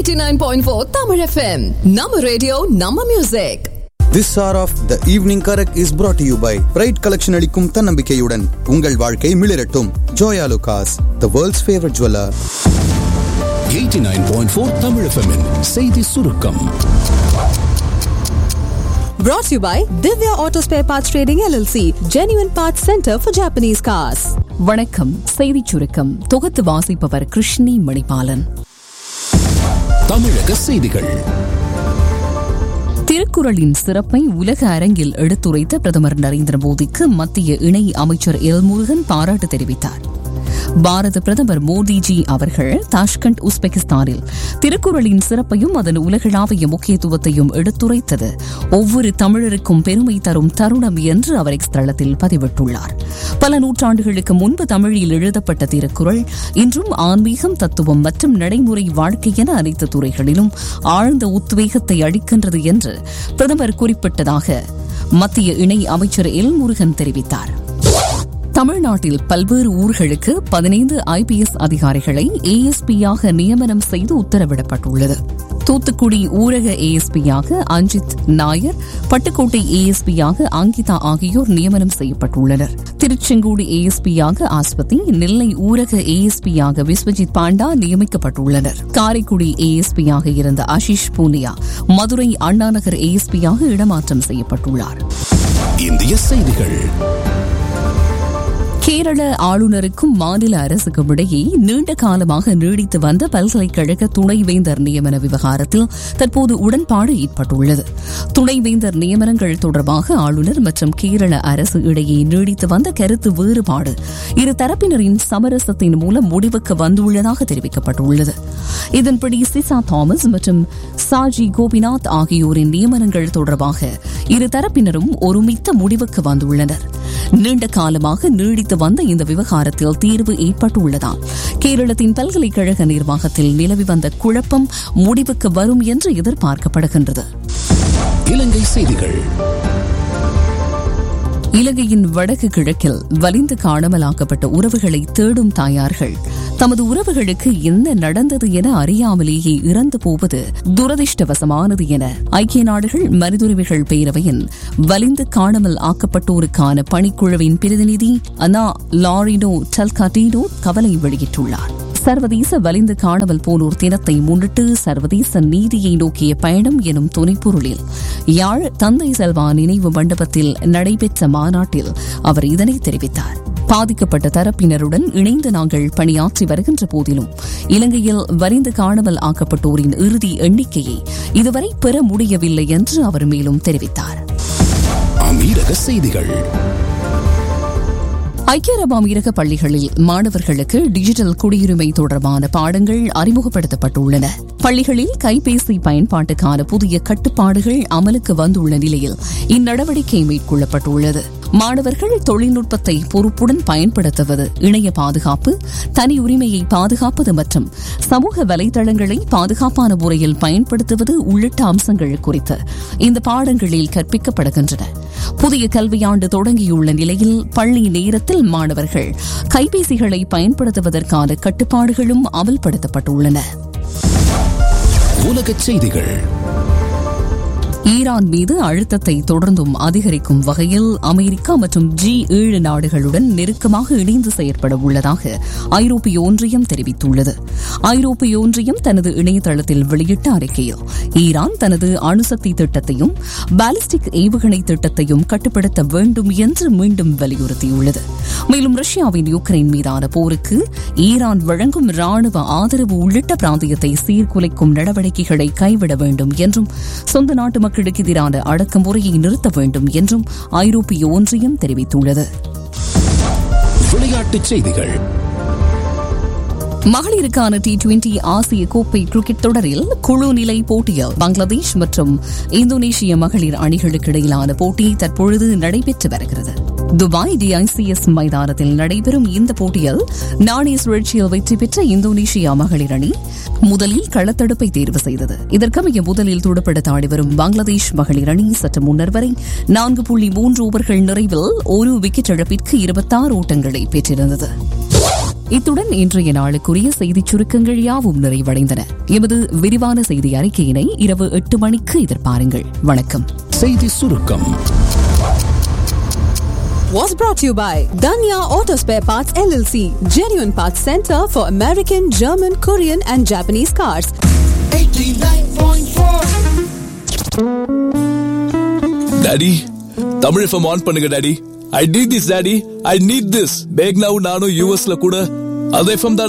89.4 Tamil FM. Nama radio, Nama music. This hour of the evening correct is brought to you by bright collection அளிக்கும் தன்னம்பிக்கையுடன் உங்கள் வாழ்க்கை மிளிரட்டும் Joyalukkas the world's favourite jeweller 89.4 Tamil FM -இன் செய்தி சுருக்கம் Brought to you by Divya Auto Spare Parts Trading LLC, Genuine Parts Center for Japanese Cars. வணக்கம் செய்திச் சுருக்கம் தொகுத்து வாசிப்பவர் கிருஷ்ணி மணிபாலன் தமிழக செய்திகள் திருக்குறளின் சிறப்பை உலக அரங்கில் எடுத்துரைத்த பிரதமர் நரேந்திர மோடிக்கு மத்திய இணை அமைச்சர் எல் முருகன் பாராட்டு தெரிவித்தார் பாரத பிரதமர் மோடிஜி அவர்கள் தாஷ்கண்ட் உஸ்பெகிஸ்தானில் திருக்குறளின் சிறப்பையும் அதன் உலகளாவிய முக்கியத்துவத்தையும் எடுத்துரைத்தது ஒவ்வொரு தமிழருக்கும் பெருமை தரும் தருணம் என்று அவர் எக்ஸ் தளத்தில் பதிவிட்டுள்ளார் பல நூற்றாண்டுகளுக்கு முன்பு தமிழில் எழுதப்பட்ட திருக்குறள் இன்றும் ஆன்மீகம் தத்துவம் மற்றும் நடைமுறை வாழ்க்கை என அனைத்து துறைகளிலும் ஆழ்ந்த உத்வேகத்தை அளிக்கின்றது என்று பிரதமர் குறிப்பிட்டதாக மத்திய இணை அமைச்சர் எல் முருகன் தெரிவித்தார் தமிழ்நாட்டில் பல்வேறு ஊர்களுக்கு பதினைந்து ஐபிஎஸ் அதிகாரிகளை ஏஎஸ்பியாக நியமனம் செய்து உத்தரவிடப்பட்டுள்ளது தூத்துக்குடி ஊரக ஏஎஸ்பியாக அஞ்சித் நாயர் பட்டுக்கோட்டை ஏஎஸ்பியாக அங்கிதா ஆகியோர் நியமனம் செய்யப்பட்டுள்ளனர் திருச்செங்கோடு ஏஎஸ்பியாக ஆஸ்பத்தி நெல்லை ஊரக ஏஎஸ்பியாக விஸ்வஜித் பாண்டா நியமிக்கப்பட்டுள்ளனர் காரைக்குடி ஏஎஸ்பியாக இருந்த ஆஷிஷ் பூனியா மதுரை அண்ணாநகர் ஏஎஸ்பியாக இடமாற்றம் செய்யப்பட்டுள்ளார் இந்திய செய்திகள் கேரள ஆளுநருக்கும் மாநில அரசுக்கும் இடையே நீண்ட காலமாக நீடித்து வந்த பல்கலைக்கழக துணைவேந்தர் நியமன விவகாரத்தில் தற்போது உடன்பாடு ஏற்பட்டுள்ளது துணைவேந்தர் நியமனங்கள் தொடர்பாக ஆளுநர் மற்றும் கேரள அரசு இடையே நீடித்து வந்த கருத்து வேறுபாடு இரு தரப்பினரின் சமரசத்தின் மூலம் முடிவுக்கு வந்துள்ளதாக தெரிவிக்கப்பட்டுள்ளது இதன்படி சிசா தாமஸ் மற்றும் சாஜி கோபிநாத் ஆகியோரின் நியமனங்கள் தொடர்பாக இரு தரப்பினரும் ஒருமித்த முடிவுக்கு வந்துள்ளனர் நீண்ட காலமாக நீடித்து வந்த இந்த விவகாரத்தில் தீர்வு ஏற்பட்டுள்ளதால் கேரளத்தின் பல்கலைக்கழக நிர்வாகத்தில் நிலவி வந்த குழப்பம் முடிவுக்கு வரும் என்று எதிர்பார்க்கப்படுகின்றது இலங்கை செய்திகள் இலங்கையின் வடக்கு கிழக்கில் வலிந்து காணாமலாக்கப்பட்ட உறவுகளை தேடும் தாயார்கள் தமது உறவுகளுக்கு என்ன நடந்தது என அறியாமலேயே இறந்து போவது துரதிருஷ்டவசமானது என ஐக்கிய நாடுகள் மனிதுரிமைகள் பேரவையின் வலிந்து காணாமல் ஆக்கப்பட்டோருக்கான பணிக்குழுவின் பிரதிநிதி அனா லாரினோ டல்காட்டினோ கவலை வெளியிட்டுள்ளார் சர்வதேச வலிந்து காணாமல் போனோர் தினத்தை முன்னிட்டு சர்வதேச நீதியை நோக்கிய பயணம் எனும் துணைப்பொருளில் யாழ் தந்தை செல்வா நினைவு மண்டபத்தில் நடைபெற்ற மாநாட்டில் அவர் இதனை தெரிவித்தார் பாதிக்கப்பட்ட தரப்பினருடன் இணைந்து நாங்கள் பணியாற்றி வருகின்ற போதிலும் இலங்கையில் வரிந்து காணாமல் ஆக்கப்பட்டோரின் இறுதி எண்ணிக்கையை இதுவரை பெற முடியவில்லை என்று அவர் மேலும் தெரிவித்தார் அமீரக செய்திகள் ஐக்கிய அரபு அமீரக பள்ளிகளில் மாணவர்களுக்கு டிஜிட்டல் குடியுரிமை தொடர்பான பாடங்கள் அறிமுகப்படுத்தப்பட்டுள்ளன பள்ளிகளில் கைபேசி பயன்பாட்டுக்கான புதிய கட்டுப்பாடுகள் அமலுக்கு வந்துள்ள நிலையில் இந்நடவடிக்கை மேற்கொள்ளப்பட்டுள்ளது மாணவர்கள் தொழில்நுட்பத்தை பொறுப்புடன் பயன்படுத்துவது இணைய பாதுகாப்பு தனி உரிமையை பாதுகாப்பது மற்றும் சமூக வலைதளங்களை பாதுகாப்பான முறையில் பயன்படுத்துவது உள்ளிட்ட அம்சங்கள் குறித்து இந்த பாடங்களில் கற்பிக்கப்படுகின்றன புதிய கல்வியாண்டு தொடங்கியுள்ள நிலையில் பள்ளி நேரத்தில் மாணவர்கள் கைபேசிகளை பயன்படுத்துவதற்கான கட்டுப்பாடுகளும் அமல்படுத்தப்பட்டுள்ளன உலக செய்திகள் ஈரான் மீது அழுத்தத்தை தொடர்ந்தும் அதிகரிக்கும் வகையில் அமெரிக்கா மற்றும் ஜி ஏழு நாடுகளுடன் நெருக்கமாக இணைந்து செயற்பட உள்ளதாக ஐரோப்பிய ஒன்றியம் தெரிவித்துள்ளது ஐரோப்பிய ஒன்றியம் தனது இணையதளத்தில் வெளியிட்ட அறிக்கையில் ஈரான் தனது அணுசக்தி திட்டத்தையும் பாலிஸ்டிக் ஏவுகணை திட்டத்தையும் கட்டுப்படுத்த வேண்டும் என்று மீண்டும் வலியுறுத்தியுள்ளது மேலும் ரஷ்யாவின் யுக்ரைன் மீதான போருக்கு ஈரான் வழங்கும் ராணுவ ஆதரவு உள்ளிட்ட பிராந்தியத்தை சீர்குலைக்கும் நடவடிக்கைகளை கைவிட வேண்டும் என்றும் சொந்த நாட்டு மக்களுக்கு எதிரான அடக்குமுறையை நிறுத்த வேண்டும் என்றும் ஐரோப்பிய ஒன்றியம் தெரிவித்துள்ளது விளையாட்டுச் செய்திகள் மகளிருக்கான டி டுவெண்டி ஆசிய கோப்பை கிரிக்கெட் தொடரில் குழு நிலை போட்டியில் பங்களாதேஷ் மற்றும் இந்தோனேஷிய மகளிர் அணிகளுக்கு இடையிலான போட்டி தற்பொழுது நடைபெற்று வருகிறது துபாய் டிஐசிஎஸ் மைதானத்தில் நடைபெறும் இந்த போட்டியில் நாணய சுழற்சியில் வெற்றி பெற்ற இந்தோனேஷியா மகளிர் அணி முதலில் களத்தடுப்பை தேர்வு செய்தது இதற்கமைய முதலில் துடுப்படுத்த ஆடிவரும் பங்களாதேஷ் மகளிர் அணி சற்று முன்னர் வரை நான்கு புள்ளி மூன்று ஓவர்கள் நிறைவில் ஒரு விக்கெட் இழப்பிற்கு இருபத்தாறு ஓட்டங்களை பெற்றிருந்தது இத்துடன் இன்றைய நாளுக்குரிய செய்திச் சுருக்கங்கள் யாவும் நிறைவடைந்தன எமது விரிவான செய்தி அறிக்கையினை இரவு எட்டு மணிக்கு எதிர்பாருங்கள் வணக்கம் செய்தி சுருக்கம் Was brought to you by Danya Auto Spare Parts LLC, genuine parts center for American, German, Korean, and Japanese cars. Daddy Tamil F M on பண்ணுங்க daddy I need this daddy I need this bag நானும் யூஎஸ்ல கூட அது FM தான்